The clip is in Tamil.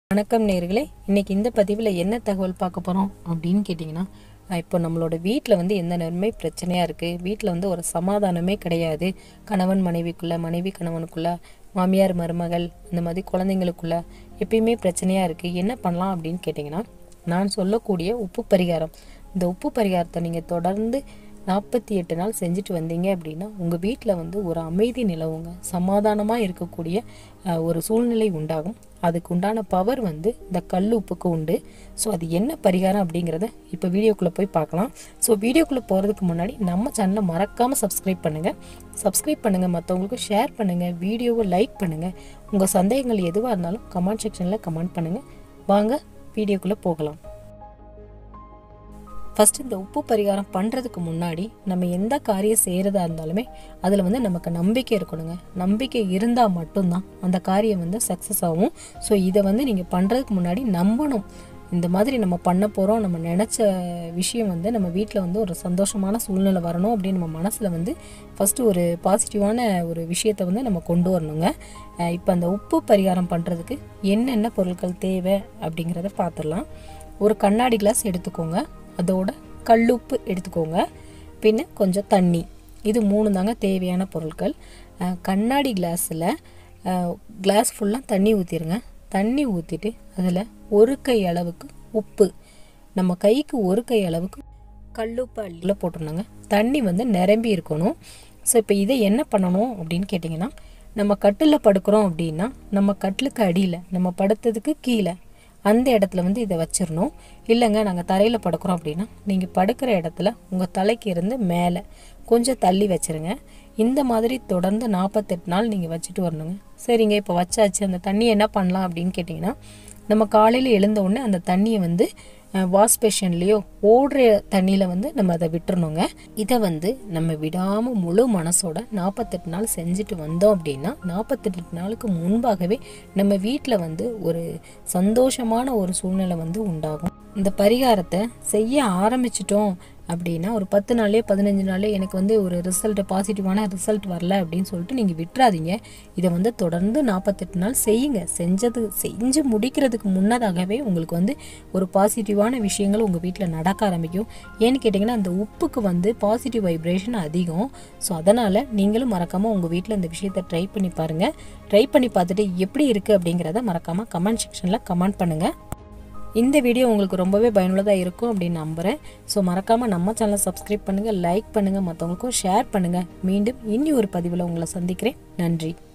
வணக்கம் நேர்களே இன்னைக்கு இந்த பதிவில் என்ன தகவல் பார்க்க போகிறோம் அப்படின்னு கேட்டிங்கன்னா அஹ் இப்போ நம்மளோட வீட்டில் வந்து எந்த நேரமே பிரச்சனையாக இருக்குது வீட்டில் வந்து ஒரு சமாதானமே கிடையாது கணவன் மனைவிக்குள்ள மனைவி கணவனுக்குள்ள மாமியார் மருமகள் இந்த மாதிரி குழந்தைங்களுக்குள்ள எப்பயுமே பிரச்சனையாக இருக்குது என்ன பண்ணலாம் அப்படின்னு கேட்டிங்கன்னா நான் சொல்லக்கூடிய உப்பு பரிகாரம் இந்த உப்பு பரிகாரத்தை நீங்கள் தொடர்ந்து நாற்பத்தி எட்டு நாள் செஞ்சுட்டு வந்தீங்க அப்படின்னா உங்கள் வீட்டில் வந்து ஒரு அமைதி நிலவுங்க சமாதானமாக இருக்கக்கூடிய அஹ், ஒரு சூழ்நிலை உண்டாகும் அதுக்கு உண்டான பவர் வந்து இந்த கல் உப்புக்கு உண்டு ஸோ அது என்ன பரிகாரம் அப்படிங்கிறத இப்போ வீடியோக்குள்ளே போய் பார்க்கலாம் ஸோ வீடியோக்குள்ளே போகிறதுக்கு முன்னாடி நம்ம சேனலை மறக்காமல் சப்ஸ்கிரைப் பண்ணுங்கள் சப்ஸ்கிரைப் பண்ணுங்கள் மற்றவங்களுக்கு ஷேர் பண்ணுங்கள் வீடியோவை லைக் பண்ணுங்கள் உங்கள் சந்தேகங்கள் எதுவாக இருந்தாலும் கமெண்ட் செக்ஷனில் கமெண்ட் பண்ணுங்கள் வாங்க வீடியோக்குள்ளே போகலாம் ஃபஸ்ட்டு இந்த உப்பு பரிகாரம் பண்ணுறதுக்கு முன்னாடி நம்ம எந்த காரியம் செய்கிறதா இருந்தாலுமே அதில் வந்து நமக்கு நம்பிக்கை இருக்கணுங்க நம்பிக்கை இருந்தால் மட்டும்தான் அந்த காரியம் வந்து சக்ஸஸ் ஆகும் ஸோ இதை வந்து நீங்கள் பண்ணுறதுக்கு முன்னாடி நம்பணும் இந்த மாதிரி நம்ம பண்ண போகிறோம் நம்ம நினச்ச விஷயம் வந்து நம்ம வீட்டில் வந்து ஒரு சந்தோஷமான சூழ்நிலை வரணும் அப்படின்னு நம்ம மனசில் வந்து ஃபஸ்ட்டு ஒரு பாசிட்டிவான ஒரு விஷயத்தை வந்து நம்ம கொண்டு வரணுங்க இப்போ அந்த உப்பு பரிகாரம் பண்ணுறதுக்கு என்னென்ன பொருட்கள் தேவை அப்படிங்கிறத பார்த்துடலாம் ஒரு கண்ணாடி கிளாஸ் எடுத்துக்கோங்க அதோட கல்லுப்பு எடுத்துக்கோங்க பின்ன கொஞ்சம் தண்ணி இது மூணு தாங்க தேவையான பொருட்கள் அஹ் கண்ணாடி கிளாஸில் கிளாஸ் ஃபுல்லாக தண்ணி ஊற்றிடுங்க தண்ணி ஊற்றிட்டு அதில் ஒரு கை அளவுக்கு உப்பு நம்ம கைக்கு ஒரு கை அளவுக்கு கல்லுப்பு அள்ளியில் போட்டுருந்தாங்க தண்ணி வந்து நிரம்பி இருக்கணும் ஸோ இப்போ இதை என்ன பண்ணணும் அப்படின்னு கேட்டிங்கன்னா நம்ம கட்டில் படுக்கிறோம் அப்படின்னா நம்ம கட்டிலுக்கு அடியில் நம்ம படுத்ததுக்கு கீழே அந்த இடத்துல வந்து இதை வச்சிடணும் இல்லைங்க நாங்கள் தரையில் படுக்கிறோம் அப்படின்னா நீங்கள் படுக்கிற இடத்துல உங்கள் தலைக்கு இருந்து மேலே கொஞ்சம் தள்ளி வச்சிருங்க இந்த மாதிரி தொடர்ந்து நாற்பத்தெட்டு நாள் நீங்கள் வச்சுட்டு வரணுங்க சரிங்க இப்போ வச்சாச்சு அந்த தண்ணியை என்ன பண்ணலாம் அப்படின்னு கேட்டிங்கன்னா நம்ம காலையில் எழுந்த உடனே அந்த தண்ணியை வந்து வாஷ் பேஷன்லேயோ ஓடுற தண்ணியில் வந்து நம்ம அதை விட்டுறணுங்க இதை வந்து நம்ம விடாமல் முழு மனசோட நாற்பத்தெட்டு நாள் செஞ்சுட்டு வந்தோம் அப்படின்னா நாற்பத்தெட்டு நாளுக்கு முன்பாகவே நம்ம வீட்டில் வந்து ஒரு சந்தோஷமான ஒரு சூழ்நிலை வந்து உண்டாகும் இந்த பரிகாரத்தை செய்ய ஆரம்பிச்சிட்டோம் அப்படின்னா ஒரு பத்து நாள்லேயே பதினஞ்சு நாள்லேயே எனக்கு வந்து ஒரு ரிசல்ட் பாசிட்டிவான ரிசல்ட் வரல அப்படின்னு சொல்லிட்டு நீங்கள் விட்டுறாதீங்க இதை வந்து தொடர்ந்து நாற்பத்தெட்டு நாள் செய்யுங்க செஞ்சது செஞ்சு முடிக்கிறதுக்கு முன்னதாகவே உங்களுக்கு வந்து ஒரு பாசிட்டிவான விஷயங்கள் உங்கள் வீட்டில் நடக்க ஆரம்பிக்கும் ஏன்னு கேட்டிங்கன்னா அந்த உப்புக்கு வந்து பாசிட்டிவ் வைப்ரேஷன் அதிகம் ஸோ அதனால் நீங்களும் மறக்காமல் உங்கள் வீட்டில் இந்த விஷயத்தை ட்ரை பண்ணி பாருங்கள் ட்ரை பண்ணி பார்த்துட்டு எப்படி இருக்குது அப்படிங்கிறத மறக்காமல் கமெண்ட் செக்ஷனில் கமெண்ட் பண்ணுங்கள் இந்த வீடியோ உங்களுக்கு ரொம்பவே பயனுள்ளதாக இருக்கும் அப்படின்னு நம்புகிறேன் ஸோ மறக்காமல் நம்ம சேனலை சப்ஸ்கிரைப் பண்ணுங்கள் லைக் பண்ணுங்கள் மற்றவங்களுக்கும் ஷேர் பண்ணுங்கள் மீண்டும் இன்னி ஒரு பதிவில் உங்களை சந்திக்கிறேன் நன்றி